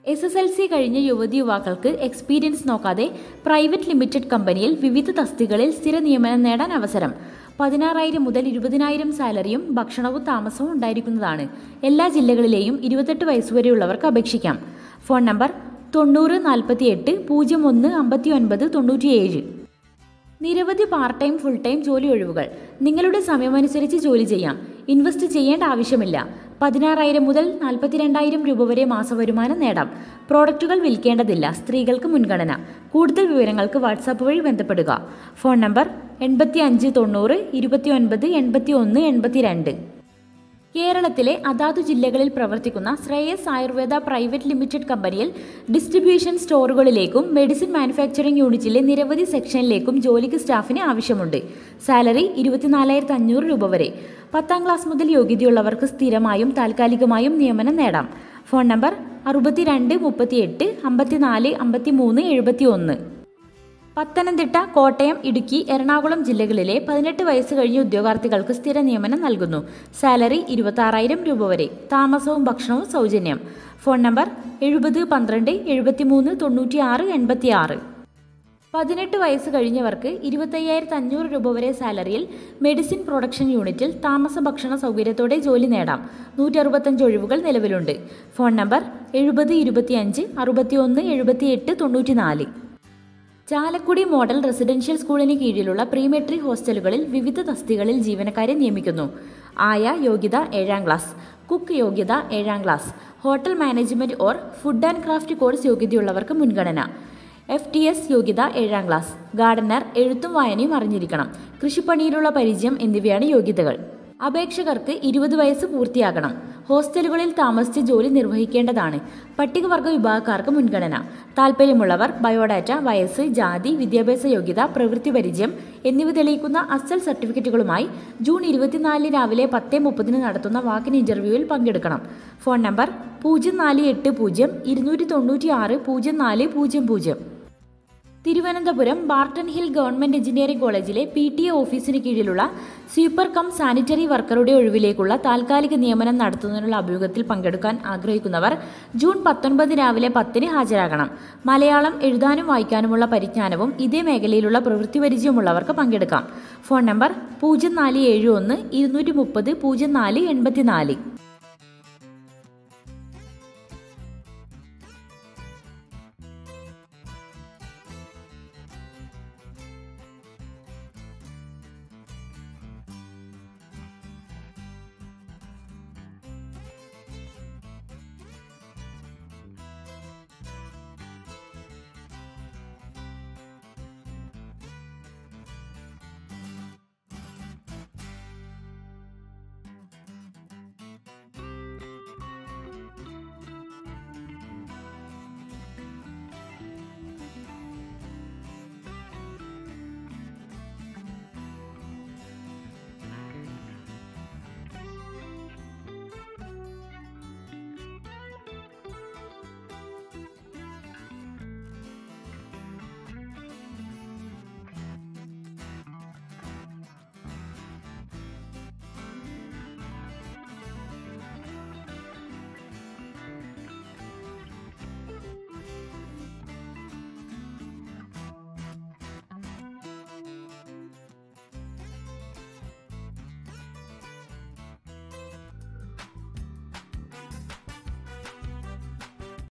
S S L C കഴിഞ്ഞ യുവതി യുവാക്കൾക്ക് എക്സ്പീരിയൻസ് നോക്കാതെ പ്രൈവറ്റ് ലിമിറ്റഡ് കമ്പനിയിൽ വിവിധ തസ്തികളിൽ സ്ഥിര നിയമനം നേടാൻ അവസരം പതിനാറായിരം മുതൽ ഇരുപതിനായിരം സാലറിയും ഭക്ഷണവും താമസവും ഉണ്ടായിരിക്കുന്നതാണ് എല്ലാ ജില്ലകളിലെയും ഇരുപത്തെട്ട് വയസ്സുവരെയുള്ളവർക്ക് അപേക്ഷിക്കാം ഫോൺ നമ്പർ തൊണ്ണൂറ് നാൽപ്പത്തി എട്ട് പൂജ്യം ഒന്ന് അമ്പത്തി ഒൻപത് തൊണ്ണൂറ്റിയേഴ് നിരവധി പാർട്ട് ടൈം ഫുൾ ടൈം ജോലി ഒഴിവുകൾ നിങ്ങളുടെ സമയമനുസരിച്ച് ജോലി ചെയ്യാം ഇൻവെസ്റ്റ് ചെയ്യേണ്ട ആവശ്യമില്ല പതിനാറായിരം മുതൽ നാൽപ്പത്തിരണ്ടായിരം രൂപ വരെ മാസവരുമാനം നേടാം പ്രോഡക്റ്റുകൾ വിൽക്കേണ്ടതില്ല സ്ത്രീകൾക്ക് മുൻഗണന കൂടുതൽ വിവരങ്ങൾക്ക് വാട്സാപ്പ് വഴി ബന്ധപ്പെടുക ഫോൺ നമ്പർ എൺപത്തി അഞ്ച് തൊണ്ണൂറ് ഇരുപത്തി ഒൻപത് എൺപത്തി ഒന്ന് എൺപത്തിരണ്ട് കേരളത്തിലെ അതാതു ജില്ലകളിൽ പ്രവർത്തിക്കുന്ന ശ്രേയസ് ആയുർവേദ പ്രൈവറ്റ് ലിമിറ്റഡ് കമ്പനിയിൽ ഡിസ്ട്രിബ്യൂഷൻ സ്റ്റോറുകളിലേക്കും മെഡിസിൻ മാനുഫാക്ചറിംഗ് യൂണിറ്റിലെ നിരവധി സെക്ഷനിലേക്കും ജോലിക്ക് സ്റ്റാഫിന് ആവശ്യമുണ്ട് സാലറി ഇരുപത്തിനാലായിരത്തി അഞ്ഞൂറ് രൂപ വരെ പത്താം ക്ലാസ് മുതൽ യോഗ്യതയുള്ളവർക്ക് സ്ഥിരമായും താൽക്കാലികമായും നിയമനം നേടാം ഫോൺ നമ്പർ അറുപത്തിരണ്ട് മുപ്പത്തിയെട്ട് അമ്പത്തിനാല് അമ്പത്തിമൂന്ന് എഴുപത്തി ഒന്ന് പത്തനംതിട്ട കോട്ടയം ഇടുക്കി എറണാകുളം ജില്ലകളിലെ പതിനെട്ട് വയസ്സ് കഴിഞ്ഞ ഉദ്യോഗാർത്ഥികൾക്ക് സ്ഥിര നിയമനം നൽകുന്നു സാലറി ഇരുപത്തി രൂപ വരെ താമസവും ഭക്ഷണവും സൗജന്യം ഫോൺ നമ്പർ എഴുപത് പന്ത്രണ്ട് എഴുപത്തിമൂന്ന് തൊണ്ണൂറ്റിയാറ് എൺപത്തിയാറ് പതിനെട്ട് വയസ്സ് കഴിഞ്ഞവർക്ക് ഇരുപത്തയ്യായിരത്തി അഞ്ഞൂറ് രൂപ വരെ സാലറിയിൽ മെഡിസിൻ പ്രൊഡക്ഷൻ യൂണിറ്റിൽ താമസ ഭക്ഷണ സൗകര്യത്തോടെ ജോലി നേടാം നൂറ്റി അറുപത്തഞ്ച് ഒഴിവുകൾ നിലവിലുണ്ട് ഫോൺ നമ്പർ എഴുപത് ഇരുപത്തിയഞ്ച് അറുപത്തിയൊന്ന് എഴുപത്തിയെട്ട് തൊണ്ണൂറ്റിനാല് ചാലക്കുടി മോഡൽ റെസിഡൻഷ്യൽ സ്കൂളിന് കീഴിലുള്ള പ്രീമെട്രി ഹോസ്റ്റലുകളിൽ വിവിധ തസ്തികളിൽ ജീവനക്കാരെ നിയമിക്കുന്നു ആയ യോഗ്യത ഏഴാം ക്ലാസ് കുക്ക് യോഗ്യത ഏഴാം class hotel management or food and craft course യോഗ്യതയുള്ളവർക്ക് മുൻഗണന എഫ് ടി എസ് യോഗ്യത ഏഴാം ക്ലാസ് ഗാർഡനർ എഴുത്തും വായനയും അറിഞ്ഞിരിക്കണം കൃഷിപ്പണിയിലുള്ള പരിചയം എന്നിവയാണ് യോഗ്യതകൾ അപേക്ഷകർക്ക് ഇരുപത് വയസ്സ് പൂർത്തിയാകണം ഹോസ്റ്റലുകളിൽ താമസിച്ച് ജോലി നിർവഹിക്കേണ്ടതാണ് പട്ടികവർഗ വിഭാഗക്കാർക്ക് മുൻഗണന താൽപ്പര്യമുള്ളവർ ബയോഡാറ്റ വയസ്സ് ജാതി വിദ്യാഭ്യാസ യോഗ്യത പ്രവൃത്തി പരിചയം എന്നിവ തെളിയിക്കുന്ന അസൽ സർട്ടിഫിക്കറ്റുകളുമായി ജൂൺ ഇരുപത്തിനാലിന് രാവിലെ പത്ത് മുപ്പതിന് നടത്തുന്ന വാക്കിൻ ഇന്റർവ്യൂവിൽ പങ്കെടുക്കണം ഫോൺ നമ്പർ പൂജ്യം നാല് എട്ട് പൂജ്യം ഇരുന്നൂറ്റി തൊണ്ണൂറ്റി ആറ് പൂജ്യം നാല് പൂജ്യം പൂജ്യം Thiruvananthapuram Barton hill government engineering കോളേജിലെ പി ടി എ ഓഫീസിന് കീഴിലുള്ള സ്വീപ്പർ കം സാനിറ്ററി വർക്കറുടെ ഒഴിവിലേക്കുള്ള താൽക്കാലിക നിയമനം നടത്തുന്നതിനുള്ള അഭിമുഖത്തിൽ പങ്കെടുക്കാൻ ആഗ്രഹിക്കുന്നവർ ജൂൺ പത്തൊൻപത് രാവിലെ പത്തിന് ഹാജരാകണം മലയാളം എഴുതാനും വായിക്കാനുമുള്ള പരിജ്ഞാനവും ഇതേ മേഖലയിലുള്ള പ്രവൃത്തി പരിചയമുള്ളവർക്ക് പങ്കെടുക്കാം ഫോൺ നമ്പർ പൂജ്യം നാല് ഏഴ് ഒന്ന് ഇരുന്നൂറ്റി മുപ്പത് പൂജ്യം നാല് എൺപത്തിനാല്